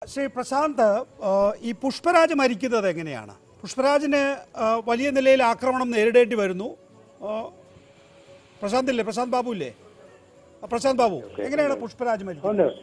ശ്രീ പ്രശാന്ത് ആ, ഈ പുഷ്പരാജ് മരിക്കുന്നത് എങ്ങനെയാണ് പുഷ്പരാജിന് ആ, വലിയ നിലയിൽ ആക്രമണം നേരിടേണ്ടി വരുന്നു ആ, പ്രശാന്ത് ഇല്ലേ പ്രശാന്ത് ബാബു ഇല്ലേ ആ, പ്രശാന്ത് ബാബു എങ്ങനെയാണ് പുഷ്പരാജ് മരിക്കുന്നത് ഉണ്ട്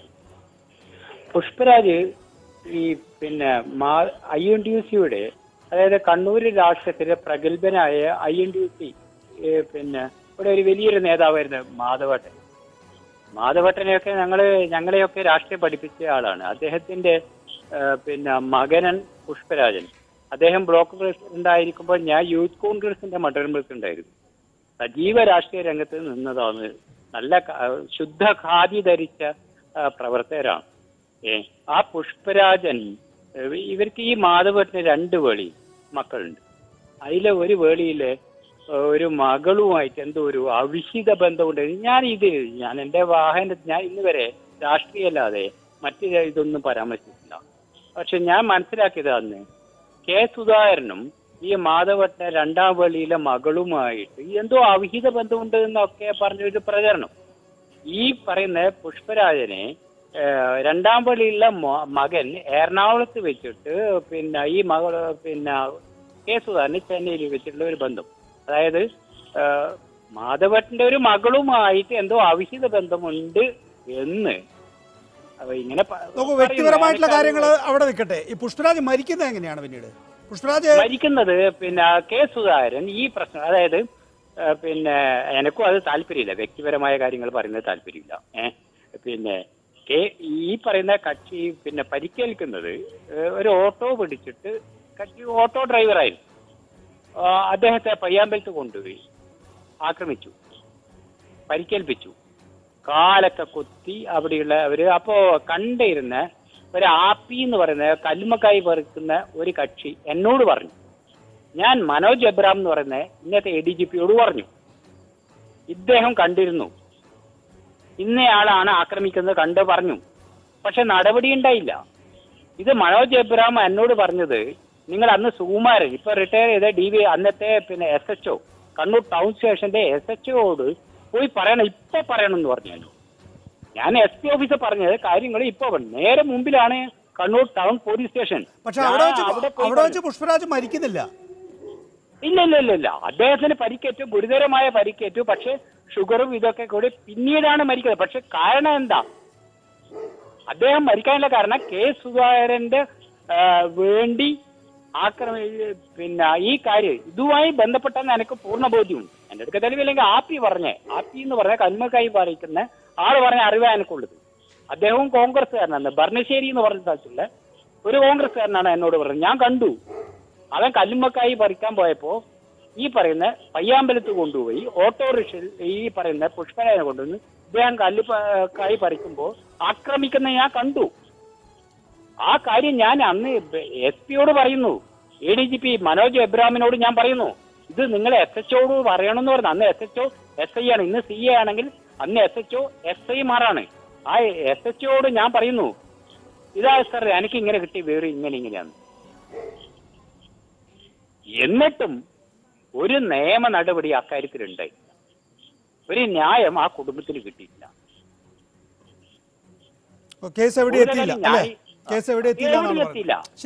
പുഷ്പരാജ് ഈ പിന്നെ ഐ എൻ ടി യു സിയുടെ അതായത് കണ്ണൂർ രാഷ്ട്രത്തിലെ പ്രഗത്ഭനായ I N T U C പിന്നെ ഇവിടെ ഒരു വലിയൊരു നേതാവായിരുന്നു മാധവട്ടൻ മാധവട്ടനെയൊക്കെ ഞങ്ങള് ഞങ്ങളെയൊക്കെ രാഷ്ട്രീയം പഠിപ്പിച്ച ആളാണ് അദ്ദേഹത്തിന്റെ ആ, പിന്നെ മകനൻ പുഷ്പരാജൻ അദ്ദേഹം ബ്ലോക്ക് പ്രസിഡന്റ് ആയിരിക്കുമ്പോൾ ഞാൻ യൂത്ത് കോൺഗ്രസിന്റെ മണ്ഡലം പ്രസിഡന്റ് ആയിരുന്നു സജീവ രാഷ്ട്രീയ രംഗത്ത് നിന്നതാണ് നല്ല ക- ശുദ്ധ ഖാദി ധരിച്ച ആ, പ്രവർത്തകരാണ് ഏ ആ പുഷ്പരാജൻ ഏ, ഇവർക്ക് ഈ മാധവട്ടിന് രണ്ട് വേളി മക്കളുണ്ട് അതിലെ ഒരു വേളിയിലെ ഏ, ഒരു മകളുമായിട്ട് എന്തോ ഒരു അവിഹിത ബന്ധമുണ്ട് ഞാൻ ഇത് ഞാൻ എൻ്റെ വാഹനത്തിൽ ഞാൻ ഇന്ന് വരെ രാഷ്ട്രീയമല്ലാതെ മറ്റു ഇതൊന്നും പരാമർശിച്ചില്ല പക്ഷെ ഞാൻ മനസ്സിലാക്കിയത് അന്ന് കെ സുധാകരനും ഈ മാധവട്ട രണ്ടാം വെളിയിലെ മകളുമായിട്ട് എന്തോ അവിഹിത ബന്ധമുണ്ട് എന്നൊക്കെ പറഞ്ഞൊരു പ്രചരണം ഈ പറയുന്ന പുഷ്പരാജനെ ഏഹ്, രണ്ടാം പള്ളിയിലെ മോ- മകൻ എറണാകുളത്ത് വെച്ചിട്ട് പിന്നെ ഈ മകൾ പിന്നെ കെ സുധാകരന് ചെന്നൈയിൽ വെച്ചിട്ടുള്ള ഒരു ബന്ധം അതായത് ഏഹ്, മാധവട്ടിന്റെ ഒരു മകളുമായിട്ട് എന്തോ അവിഹിത ബന്ധമുണ്ട് എന്ന് അപ്പൊ ഇങ്ങനെ പ- നോക്കൂ പറയുന്നു. വ്യക്തിപരമായിട്ടുള്ള ഞാനൊക്കെ കാര്യങ്ങൾ അവിടെ നിൽക്കട്ടെ ഈ പുഷ്പരാജ് മരിക്കുന്നത് എങ്ങനെയാണ് പിന്നീട് പുഷ്പരാജ് മരിക്കുന്നത് പിന്നെ കെ സുധാകരൻ ഈ പ്രശ്നം അതായത് ഏഹ്, പിന്നെ എനക്കും അത് താല്പര്യമില്ല വ്യക്തിപരമായ കാര്യങ്ങൾ പറയുന്നത് താല്പര്യമില്ല ഏഹ് പിന്നെ കെ ഈ പറയുന്ന കക്ഷി പിന്നെ പരിക്കേൽക്കുന്നത് ഏഹ്, ഒരു ഓട്ടോ പിടിച്ചിട്ട് കക്ഷി ഓട്ടോ ഡ്രൈവറായിരുന്നു ആ, അദ്ദേഹത്തെ പയ്യാമ്പലത്ത് കൊണ്ടുപോയി ആക്രമിച്ചു പരിക്കേൽപ്പിച്ചു കാലൊക്കെ കുത്തി അവിടെയുള്ള അവര് അപ്പോ കണ്ടിരുന്ന ഒരു ആപ്പി എന്ന് പറയുന്ന കല്ലുമക്കായി പറിക്കുന്ന ഒരു കക്ഷി എന്നോട് പറഞ്ഞു ഞാൻ മനോജ് എബ്രാം എന്ന് പറയുന്ന ഇന്നത്തെ എ ഡി ജി പിയോട് പറഞ്ഞു ഇദ്ദേഹം കണ്ടിരുന്നു ഇന്നയാളാണ് ആക്രമിക്കുന്നത് കണ്ട് പറഞ്ഞു പക്ഷെ നടപടി ഉണ്ടായില്ല ഇത് മനോജ് എബ്രാം എന്നോട് പറഞ്ഞത് നിങ്ങൾ അന്ന് സുകുമാരൻ ഇപ്പൊ റിട്ടയർ ചെയ്ത ഡി വി അന്നത്തെ പിന്നെ S H O Kannur town സ്റ്റേഷന്റെ എസ് എച്ച് ഒയോട് പോയി പറയണം ഇപ്പൊ പറയണം എന്ന് പറഞ്ഞു എന്നോട്. ഞാൻ എസ് പി ഓഫീസർ പറഞ്ഞത് കാര്യങ്ങൾ ഇപ്പൊ പറ- നേരെ മുമ്പിലാണ് കണ്ണൂർ ടൗൺ പോലീസ് സ്റ്റേഷൻ പക്ഷെ ഞാൻ അവിടെ വെച്ച് അവിടെ പോയി അവിടെ വെച്ച് പുഷ്പരാജ് മരിക്കുന്നില്ല ഇല്ല ഇല്ല ഇല്ല ഇല്ല അദ്ദേഹത്തിന് പരിക്കേറ്റു ഗുരുതരമായ പരിക്കേറ്റു പക്ഷെ ഷുഗറും ഇതൊക്കെ കൂടി പിന്നീടാണ് മരിക്കുന്നത് പക്ഷെ കാരണം എന്താ അദ്ദേഹം മരിക്കാനുള്ള കാരണം കെ സുധാകരന്റെ ആ, വേണ്ടി ആക്രമി പിന്നെ ഈ കാര്യം ഇതുമായി ബന്ധപ്പെട്ടെന്ന് എനിക്ക് പൂർണ്ണ ബോധ്യമുണ്ട് എന്റെ അടുക്ക തെളിവില്ലെങ്കിൽ ആപ്പി പറഞ്ഞേ ആപ്പി എന്ന് പറഞ്ഞ കന്മക്കായി പറയിക്കുന്ന ആള് പറഞ്ഞ അറിവാ എനിക്കുള്ളത് അദ്ദേഹവും കോൺഗ്രസ്സുകാരനാണ് ഭരണശ്ശേരി എന്ന് പറഞ്ഞ സ്ഥലത്തുള്ള ഒരു കോൺഗ്രസ്സുകാരനാണ് എന്നോട് പറഞ്ഞത് ഞാൻ കണ്ടു അവൻ കല്ലുമ്മക്കായി പറിക്കാൻ പോയപ്പോ ഈ പറയുന്ന പയ്യാമ്പലത്ത് കൊണ്ടുപോയി ഓട്ടോറിക്ഷയിൽ ഈ പറയുന്ന പുഷ്പരാജനെ കൊണ്ടുവന്ന് ഇദ്ദേഹം കല്ലുക്കായി പറിക്കുമ്പോൾ ആക്രമിക്കുന്ന ഞാൻ കണ്ടു ആ കാര്യം ഞാൻ അന്ന് എസ് പിയോട് പറയുന്നു A D G P Manoj എബ്രാമിനോട് ഞാൻ പറയുന്നു ഇത് നിങ്ങൾ എസ് എച്ച് ഒട് പറയണമെന്ന് പറഞ്ഞു അന്ന് S H O S I ആണ് ഇന്ന് സി എ ആണെങ്കിൽ അന്ന് S H O S I മാറാണ് ആ എസ് എച്ച് ഒട് ഞാൻ പറയുന്നു ഇതാ സാർ എനിക്ക് ഇങ്ങനെ കിട്ടിയ വിവരം ഇങ്ങനെ ഇങ്ങനെയാണ് എന്നിട്ടും ഒരു നിയമ നടപടി അക്കാര്യത്തിൽ ഉണ്ടായില്ല ഒരു ന്യായം ആ കുടുംബത്തിന് കിട്ടിയില്ല കേസ് എവിടെ എത്തിയില്ല അല്ലേ കേസ് എവിടെ എത്തിയില്ല എന്നാണ് എവിടെ പറയുന്നത് എത്തിയില്ല